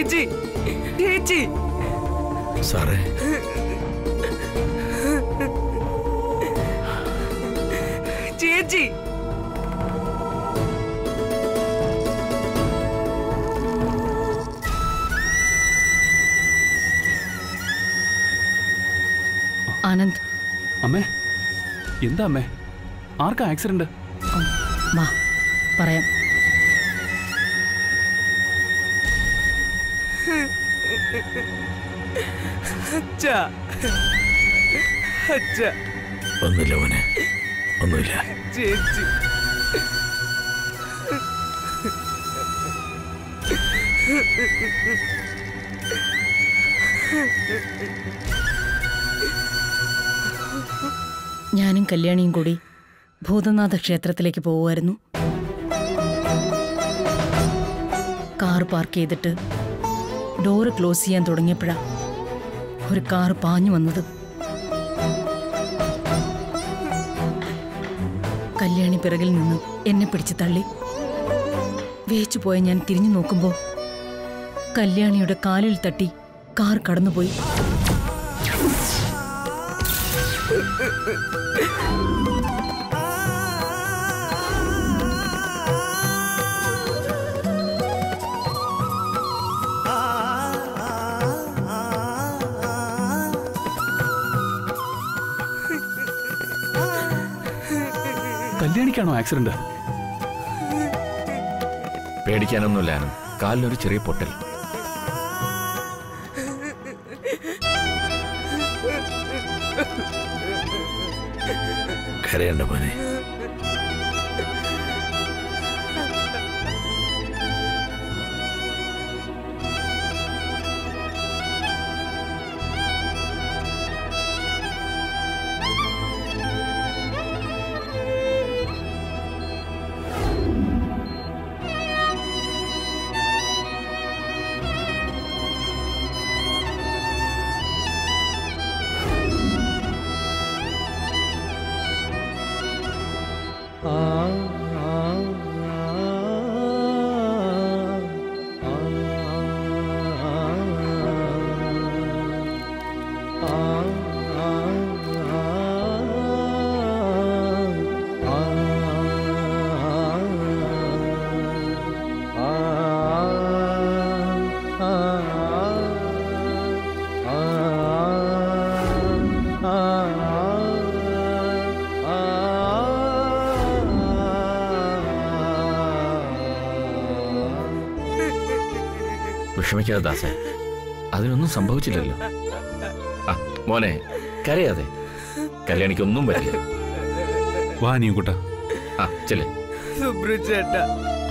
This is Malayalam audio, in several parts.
ചേച്ചി ചേച്ചി സാറേ ചേച്ചി ആനന്ദ് അമ്മേ എന്താ അമ്മേ ആർക്കാ ആക്സിഡന്റ് ഉം, വാ പറയാം അച്ഛ അച്ഛ ഒന്നുമില്ല മോനെ ഒന്നുമില്ല ചേച്ചി ഞാനും കല്യാണിയും കൂടി ഭൂതനാഥ ക്ഷേത്രത്തിലേക്ക് പോവുമായിരുന്നു കാർ പാർക്ക് ചെയ്തിട്ട് ഡോറ് ക്ലോസ് ചെയ്യാൻ തുടങ്ങിയപ്പോഴാ ഒരു കാർ പാഞ്ഞു വന്നത് കല്യാണി പിറകിൽ നിന്നും എന്നെ പിടിച്ച് തള്ളി വേച്ചു പോയ ഞാൻ തിരിഞ്ഞു നോക്കുമ്പോൾ കല്യാണിയുടെ കാലിൽ തട്ടി കാർ കടന്നുപോയി കല്യാണിക്കാണോ ആക്സിഡന്റ് പേടിക്കാനൊന്നുമില്ല ആനന്ദ് കാലിനൊരു ചെറിയ പൊട്ടൽ കരയണ്ട മോനെ വിഷമിക്കാതെ ദാസേ അതിനൊന്നും സംഭവിച്ചില്ലല്ലോ ആ മോനെ കരയാതെ കല്യാണിക്കൊന്നും പറ്റില്ല വാ നീ കുട്ട ആ ചെല്ലേ സുബ്രു ചേട്ടാ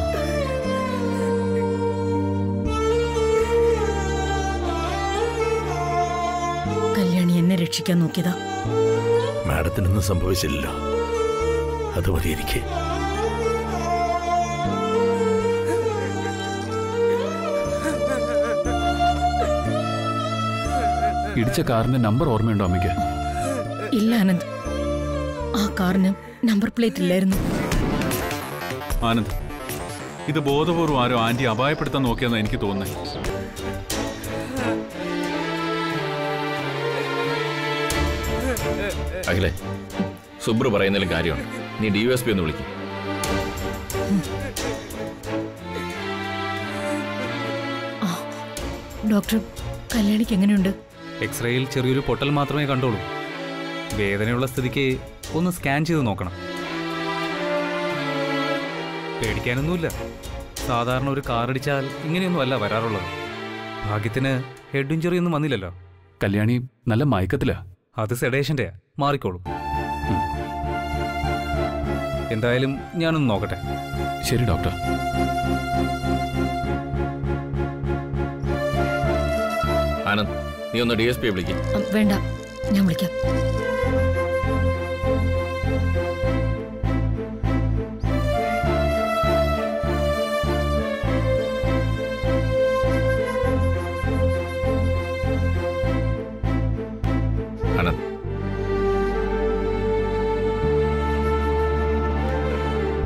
കല്യാണി എന്നെ രക്ഷിക്കാൻ നോക്കിയതാ മാഡത്തിനൊന്നും സംഭവിച്ചില്ലല്ലോ അത് മതി എനിക്ക് ഇടിച്ച കാറിന്റെ നമ്പർ ഓർമ്മയുണ്ടോ അമ്മയ്ക്ക് ഇല്ല ആനന്ദ് ആ കാറിന് നമ്പർ പ്ലേറ്റ് ഇല്ലായിരുന്നു ആനന്ദ് ഇത് ബോധപൂർവ്വം ആരോ ആന്റി അപായപ്പെടുത്താൻ നോക്കിയെന്നാണ് എനിക്ക് തോന്നുന്നത് അഖിലേ സുബ്രു പറയുന്നതിലും കാര്യമുണ്ട് നീ ഡി എസ് പി ഒന്ന് വിളിക്കും ആ ഡോക്ടർ കല്യാണിക്ക് എങ്ങനെയുണ്ട് എക്സ്റേയിൽ ചെറിയൊരു പൊട്ടൽ മാത്രമേ കണ്ടോളൂ വേദനയുള്ള സ്ഥിതിക്ക് ഒന്ന് സ്കാൻ ചെയ്ത് നോക്കണം പേടിക്കാനൊന്നുമില്ല സാധാരണ ഒരു കാർ അടിച്ചാൽ ഇങ്ങനെയൊന്നും അല്ല വരാറുള്ളത് ഭാഗ്യത്തിന് ഹെഡ് ഇഞ്ചുറി ഒന്നും വന്നില്ലല്ലോ കല്യാണി നല്ല മയക്കത്തിലാ അത് സെഡേഷൻ്റെയാ മാറിക്കോളൂ ഉം. എന്തായാലും ഞാനൊന്ന് നോക്കട്ടെ ശരി ഡോക്ടർ ആനന്ദ് നീ ഒന്ന് ഡി എസ് പി വിളിക്കും അം, വേണ്ട ഞാൻ വിളിക്കാം ആനന്ദ്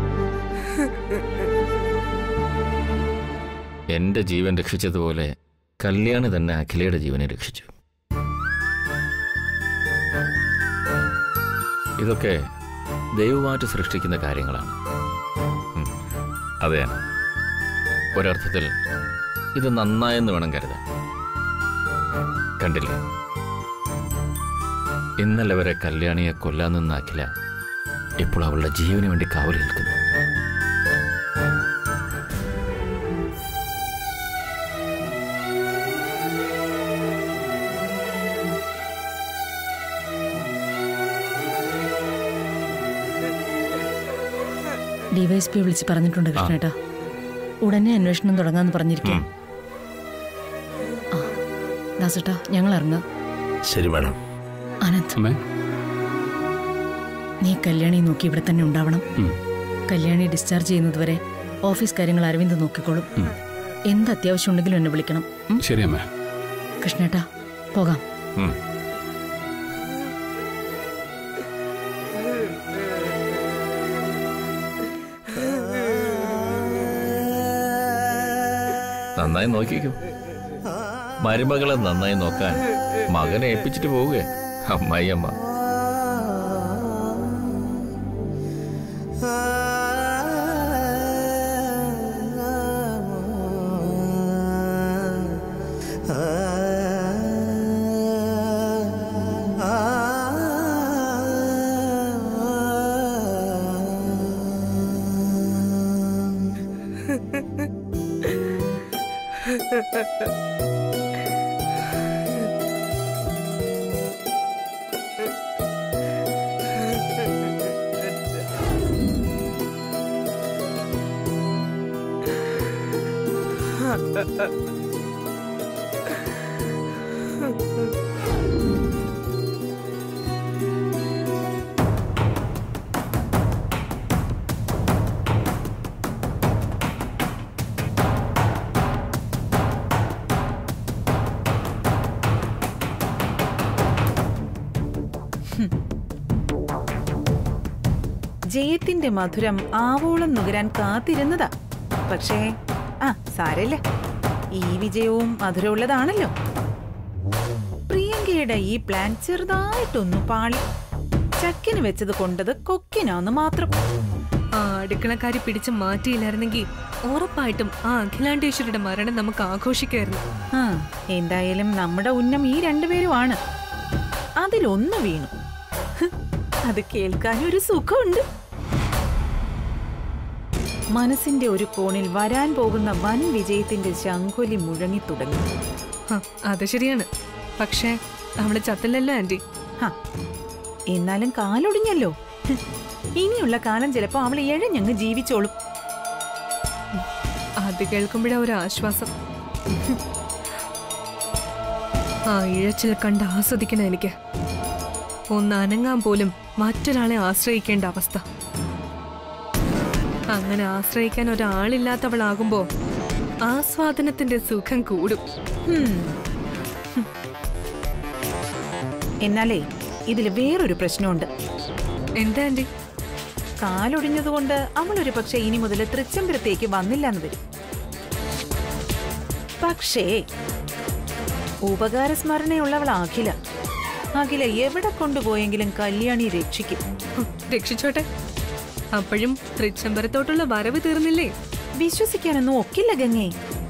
എന്റെ ജീവൻ രക്ഷിച്ചതുപോലെ കല്യാണി തന്നെ അഖിലയുടെ ജീവനെ രക്ഷിച്ചു ഇതൊക്കെ ദൈവമായിട്ട് സൃഷ്ടിക്കുന്ന കാര്യങ്ങളാണ് ഉം, അതെ ഒരർത്ഥത്തിൽ ഇത് നന്നായെന്ന് വേണം കരുതാൻ കണ്ടില്ലേ ഇന്നലെ വരെ കല്യാണിയെ കൊല്ലാൻ നിന്ന അഖില ഇപ്പോൾ അവളുടെ ജീവന് വേണ്ടി കാവൽ നിൽക്കുന്നു ഡിവൈഎസ്പി വിളിച്ച് പറഞ്ഞിട്ടുണ്ട് കൃഷ്ണേട്ടാ ഉടനെ അന്വേഷണം തുടങ്ങാന്ന് പറഞ്ഞിരിക്കും ഉം. ആ ദാസേട്ടാ ഞങ്ങൾ ഇറങ്ങാം ശരി മാഡം അനന്ത് അമ്മേ നീ കല്യാണി നോക്കി ഇവിടെ തന്നെ ഉണ്ടാവണം ഉം. കല്യാണി ഡിസ്ചാർജ് ചെയ്യുന്നതുവരെ ഓഫീസ് കാര്യങ്ങൾ അരവിന്ദ് നോക്കിക്കോളും എന്ത് അത്യാവശ്യം ഉണ്ടെങ്കിലും എന്നെ വിളിക്കണം ഉം? ശരി അമ്മേ കൃഷ്ണേട്ടാ പോകാം ഉം. നന്നായി നോക്കിക്കോ മരുമകളെ നന്നായി നോക്കാൻ മകനെ ഏൽപ്പിച്ചിട്ട് പോവുക അമ്മായി അമ്മ ജയത്തിന്റെ മധുരം ആവോളം നുകരാൻ കാത്തിരുന്നതാ പക്ഷേ ആ സാരല്ല ഈ വിജയവും മധുരമുള്ളതാണല്ലോ പ്രിയങ്കയുടെ ഈ പ്ലാൻ ചെറുതായിട്ടൊന്നു പാളി ചക്കിന് വെച്ചത് കൊണ്ടത് കൊക്കിനാന്ന് മാത്രം ആ അടുക്കളക്കാരി പിടിച്ച് മാറ്റിയില്ലായിരുന്നെങ്കിൽ ഉറപ്പായിട്ടും ആ അഖിലാണ്ടേശ്വരിയുടെ മരണം നമുക്ക് ആഘോഷിക്കായിരുന്നു ആ എന്തായാലും നമ്മുടെ ഉന്നം ഈ രണ്ടുപേരുമാണ് അതിലൊന്ന് വീണു ഹ്, അത് കേൾക്കാൻ ഒരു സുഖമുണ്ട് മനസ്സിന്റെ ഒരു കോണിൽ വരാൻ പോകുന്ന വൻ വിജയത്തിന്റെ ശംഖൊലി മുഴങ്ങി തുടങ്ങി ഹ, അത് ശരിയാണ് പക്ഷേ അവള് ചത്തില്ലല്ലോ ആന്റി ഹ, എന്നാലും കാലൊടിഞ്ഞല്ലോ ഹ്, ഇനിയുള്ള കാലം ചിലപ്പോ അവൾ എഴഞ്ഞങ്ങ് ജീവിച്ചോളും അത് കേൾക്കുമ്പോഴാ ഒരു ആശ്വാസം ആ ഇഴച്ചിൽ കണ്ട് ആസ്വദിക്കണം എനിക്ക് ഒന്ന് അനങ്ങാൻ പോലും മറ്റൊരാളെ ആശ്രയിക്കേണ്ട അവസ്ഥ അങ്ങനെ ആശ്രയിക്കാൻ ഒരാളില്ലാത്തവളാകുമ്പോ ആസ്വാദനത്തിന്റെ സുഖം കൂടും ഹും. ഹും. എന്നാലേ ഇതിൽ വേറൊരു പ്രശ്നമുണ്ട് എന്താ ആന്റി കാലൊടിഞ്ഞതുകൊണ്ട് അവൾ ഒരു പക്ഷെ ഇനി മുതൽ തൃച്ചംബരത്തേക്ക് വന്നില്ല എന്ന് വരും പക്ഷേ ഉപകാരസ്മരണയുള്ളവൾ അഖില അഖില എവിടെ കൊണ്ടുപോയെങ്കിലും കല്യാണി രക്ഷിക്കും ഹും, രക്ഷിച്ചോട്ടെ അപ്പോഴും തൃച്ചംബരത്തോട്ടുള്ള വരവ് തീർന്നില്ലേ വിശ്വസിക്കാനൊന്നും ഒക്കില്ല ഗംഗേ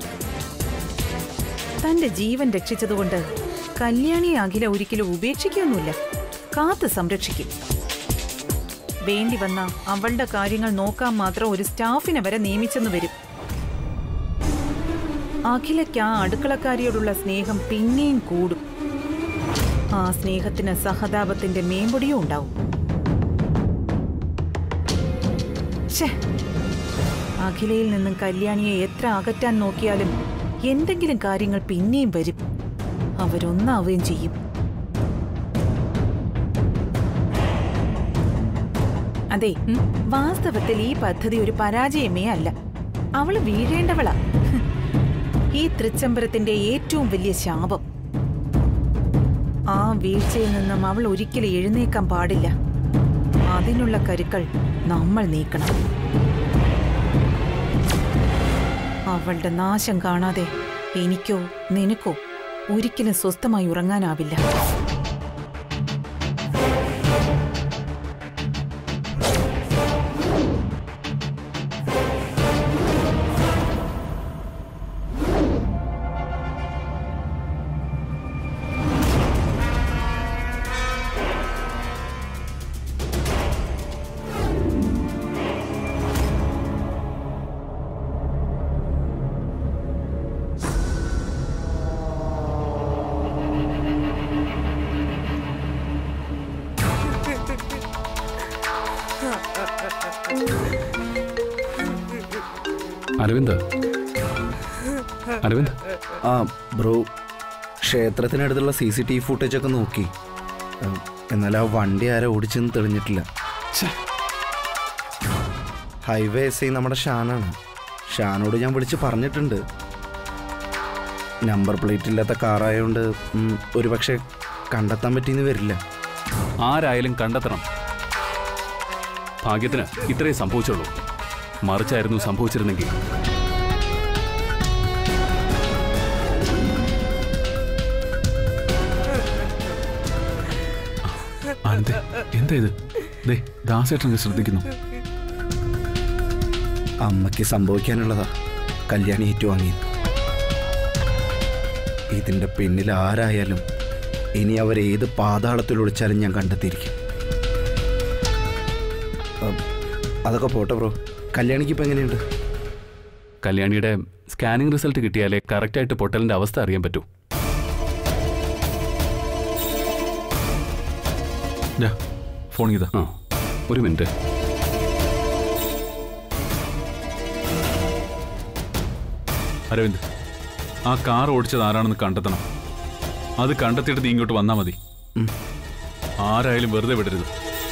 തന്റെ ജീവൻ രക്ഷിച്ചതുകൊണ്ട് കല്യാണി അഖില ഒരിക്കലും ഉപേക്ഷിക്കൊന്നുമില്ല കാത്ത് സംരക്ഷിക്കും വേണ്ടി വന്ന അവളുടെ കാര്യങ്ങൾ നോക്കാൻ മാത്രം ഒരു സ്റ്റാഫിനെ വരെ നിയമിച്ചെന്ന് വരും അഖിലയ്ക്ക് ആ അടുക്കളക്കാരിയോടുള്ള സ്നേഹം പിന്നെയും കൂടും ആ സ്നേഹത്തിന് സഹതാപത്തിന്റെ മേമ്പൊടിയും ഉണ്ടാവും ശ്ശേ അഖിലയിൽ നിന്നും കല്യാണിയെ എത്ര അകറ്റാൻ നോക്കിയാലും എന്തെങ്കിലും കാര്യങ്ങൾ പിന്നെയും വരും അവരൊന്നാവുകയും ചെയ്യും അതെ വാസ്തവത്തിൽ ഈ പദ്ധതി ഒരു പരാജയമേ അല്ല അവള് വീഴേണ്ടവളാ ഹ്. ഈ തൃച്ചംബരത്തിന്റെ ഏറ്റവും വലിയ ശാപം ആ വീഴ്ചയിൽ നിന്നും അവൾ ഒരിക്കലും എഴുന്നേക്കാൻ പാടില്ല അതിനുള്ള കരുക്കൾ നമ്മൾ നീക്കണം അവളുടെ നാശം കാണാതെ എനിക്കോ നിനക്കോ ഒരിക്കലും സ്വസ്ഥമായി ഉറങ്ങാനാവില്ല അരവിന്ദ് അരവിന്ദ് ആ ബ്രോ ക്ഷേത്രത്തിനടുത്തുള്ള C C T V footage ഒക്കെ നോക്കി ഉം, എന്നാൽ ആ വണ്ടി ആരോ ഓടിച്ചെന്ന് തെളിഞ്ഞിട്ടില്ല ഹൈവേ എസ് ഐ നമ്മുടെ ഷാനാണ് ഷാനോട് ഞാൻ വിളിച്ച് പറഞ്ഞിട്ടുണ്ട് നമ്പർ പ്ലേറ്റ് ഇല്ലാത്ത കാറായതുകൊണ്ട് ഒരു പക്ഷേ കണ്ടെത്താൻ പറ്റിയെന്ന് വരില്ല ആരായാലും കണ്ടെത്തണം ഭാഗ്യത്തിന് ഇത്രയും സംഭവിച്ചുള്ളൂ മറിച്ചായിരുന്നു സംഭവിച്ചിരുന്നെങ്കിൽ ആനന്ദേ എന്താ ഇത് ദേ ദാസേട്ടൻ ശ്രദ്ധിക്കുന്നു അമ്മയ്ക്ക് സംഭവിക്കാനുള്ളതാ കല്യാണി ഏറ്റുവാങ്ങി ഇതിൻ്റെ പിന്നിൽ ആരായാലും ഇനി അവരേത് പാതാളത്തിൽ ഒളിച്ചാലും ഞാൻ കണ്ടെത്തിയിരിക്കും ഉം, അതൊക്കെ പോട്ടെ ബ്രോ കല്യാണിക്ക് ഇപ്പം എങ്ങനെയുണ്ട് കല്യാണിയുടെ സ്കാനിംഗ് റിസൾട്ട് കിട്ടിയാലേ കറക്റ്റായിട്ട് പൊട്ടലിന്റെ അവസ്ഥ അറിയാൻ പറ്റൂ ഫോൺ ചെയ്താ ആ ഒരു മിനിറ്റ് അരവിന്ദ് ആ കാർ ഓടിച്ചത് ആരാണെന്ന് കണ്ടെത്തണം അത് കണ്ടെത്തിയിട്ട് നീ ഇങ്ങോട്ട് വന്നാൽ മതി ഉം. ആരായാലും വെറുതെ വിടരുത്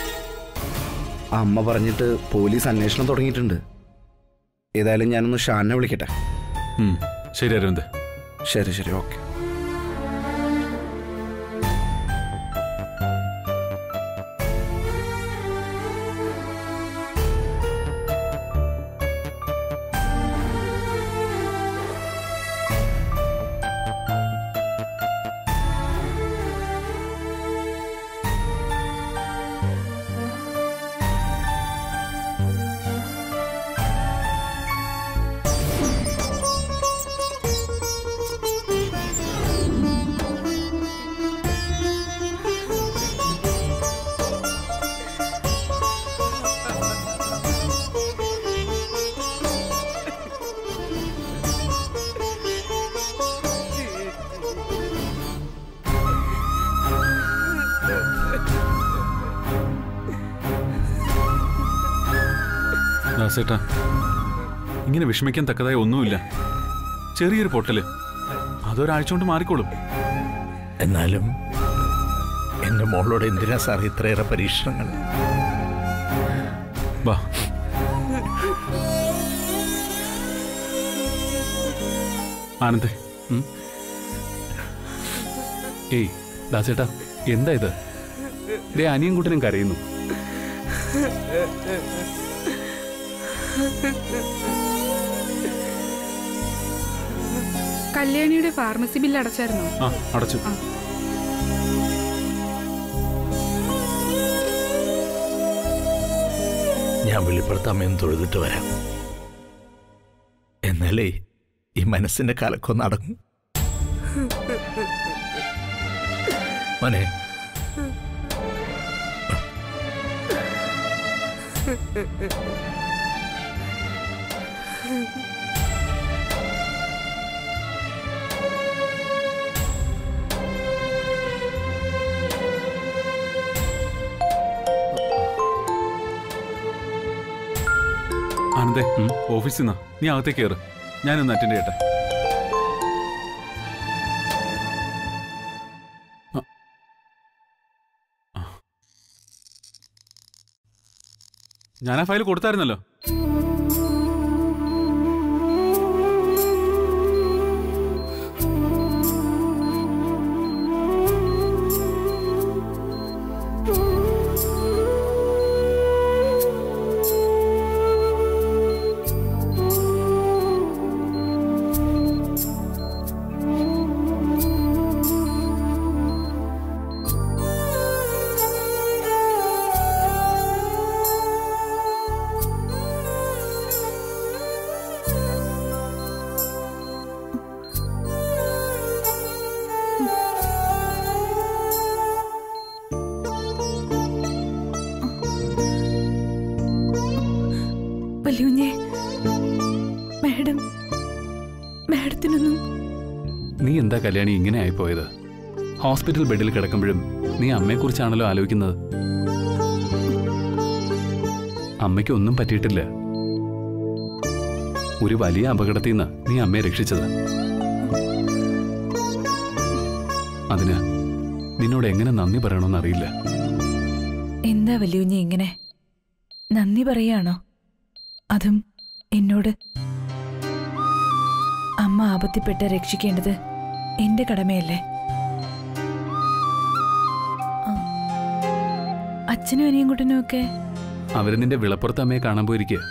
അമ്മ പറഞ്ഞിട്ട് പോലീസ് അന്വേഷണം തുടങ്ങിയിട്ടുണ്ട് ഏതായാലും ഞാനൊന്ന് ഷാനെ വിളിക്കട്ടെ ഉം. ശരി അരവിന്ദ് ശരി ശരി ഓക്കെ ദാസേട്ടാ ഇങ്ങനെ വിഷമിക്കാൻ തക്കതായ ഒന്നുമില്ല ചെറിയൊരു പൊട്ടല് അതൊരാഴ്ച കൊണ്ട് മാറിക്കോളും എന്നാലും എൻ്റെ മോളോട് എന്തിനാ സാർ ഇത്രയേറെ പരീക്ഷണങ്ങൾ വാ ആനന്ദേ ഉം? ഏയ് ദാസേട്ടാ എന്താ ഇത് ദേ അനിയൻ കുട്ടനും കരയുന്നു കല്യാണിയുടെ ഫാർമസി ബില്ല് അടച്ചായിരുന്നോ ആ അടച്ചു ഞാൻ വെളിപ്പെടുത്താമെന്ന് തൊഴുതിട്ട് വരാം എന്നാലേ ഈ മനസ്സിന്റെ കലക്കൊന്ന് അടങ്ങും മോനെ ആനന്ദേ ഓഫീസിൽ നിന്നാ നീ അകത്തേക്ക് കയറ് ഞാനൊന്ന് അറ്റൻഡ് ചെയ്യട്ടെ ആ. ആ. ഞാൻ ആ ഫയൽ കൊടുത്തായിരുന്നല്ലോ എന്താ കല്യാണി ഇങ്ങനെ ആയിപ്പോയത് ഹോസ്പിറ്റൽ ബെഡിൽ കിടക്കുമ്പോഴും നീ അമ്മയെക്കുറിച്ചാണല്ലോ ആലോചിക്കുന്നത് അമ്മയ്ക്ക് ഒന്നും പറ്റിയിട്ടില്ല ഒരു വലിയ അപകടത്തിൽ നിന്ന് നീ അമ്മയെ രക്ഷിച്ചത് അതിന് നിന്നോട് എങ്ങനെ നന്ദി പറയണമെന്ന് അറിയില്ല എന്താ വല്യുഞ്ഞി ഇങ്ങനെ നന്ദി പറയാണോ അതും എന്നോട് അമ്മ ആപത്തിപ്പെട്ട് രക്ഷിക്കേണ്ടത് എന്റെ കടമയല്ലേ ആ, അച്ഛനും അനിയൻകുട്ടനും ഒക്കെ അവര് നിന്റെ വിളപ്പുറത്ത് അമ്മയെ കാണാൻ പോയിരിക്കുക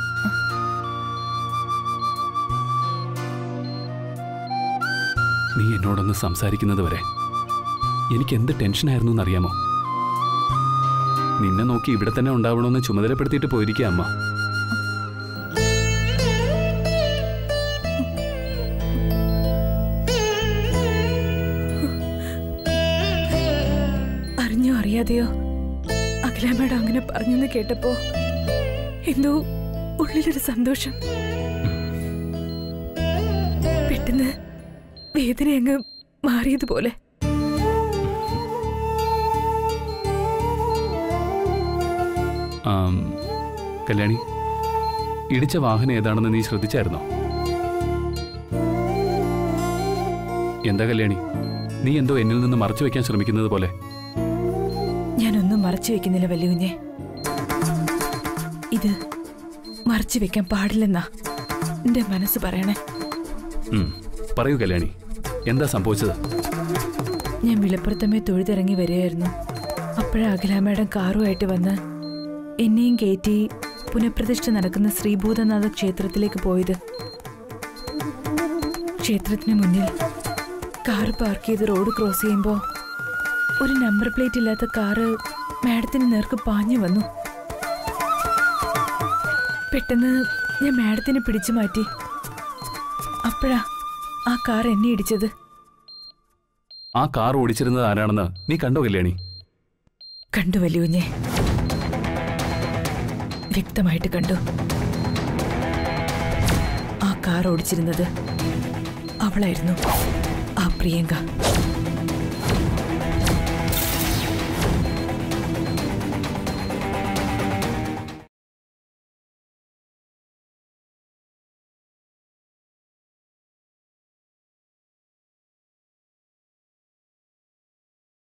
നീ എന്നോടൊന്ന് സംസാരിക്കുന്നത് വരെ എനിക്ക് എന്ത് ടെൻഷനായിരുന്നു എന്നറിയാമോ നിന്നെ നോക്കി ഇവിടെ തന്നെ ഉണ്ടാവണമെന്ന് ചുമതലപ്പെടുത്തിയിട്ട് പോയിരിക്കുക അമ്മ അറിഞ്ഞോ അറിയാതെയോ അഖിലാമ്മയുടെ അങ്ങനെ പറഞ്ഞെന്ന് കേട്ടപ്പോ എന്തോ ഉള്ളിലൊരു സന്തോഷം പെട്ടെന്ന് വേദന അങ്ങ് മാറിയതുപോലെ ആം, കല്യാണി ഇടിച്ച വാഹനം ഏതാണെന്ന് നീ ശ്രദ്ധിച്ചായിരുന്നോ എന്താ കല്യാണി നീ എന്തോ എന്നിൽ നിന്ന് മറച്ചു വെക്കാൻ ശ്രമിക്കുന്നത് പോലെ ഞാനൊന്നും മറച്ചു വെക്കുന്നില്ല വല്യുഞ്ഞെ ഇത് മറച്ചു വെക്കാൻ പാടില്ലെന്നാ എന്റെ മനസ്സ് പറയണേ ഉം, പറയൂ കല്യാണി എന്താ സംഭവിച്ചത് ഞാൻ വിളപ്പുറത്തമ്മേ തൊഴുതിറങ്ങി വരികയായിരുന്നു അപ്പോഴാ അഖിലാമ്മയുടെ കാറുമായിട്ട് വന്ന് എന്നെയും കയറ്റി പുനഃപ്രതിഷ്ഠ നടക്കുന്ന ശ്രീഭൂതനാഥ ക്ഷേത്രത്തിലേക്ക് പോയത് ക്ഷേത്രത്തിന് മുന്നിൽ കാറ് പാർക്ക് ചെയ്ത് റോഡ് ക്രോസ് ചെയ്യുമ്പോൾ ഒരു നമ്പർ പ്ലേറ്റ് ഇല്ലാത്ത കാറ് മാഡത്തിന് നേർക്ക് പാഞ്ഞു വന്നു പെട്ടെന്ന് ഞാൻ മാഡത്തിനെ പിടിച്ചു മാറ്റി അപ്പോഴാ ആ കാർ എന്നെ ഇടിച്ചത് ആ കാർ ഓടിച്ചിരുന്നത് ആരാണെന്ന് നീ കണ്ടോ കല്യാണി കണ്ടു വലിയുഞ്ഞെ വ്യക്തമായിട്ട് കണ്ടു ആ കാർ ഓടിച്ചിരുന്നത് അവളായിരുന്നു ആ പ്രിയങ്ക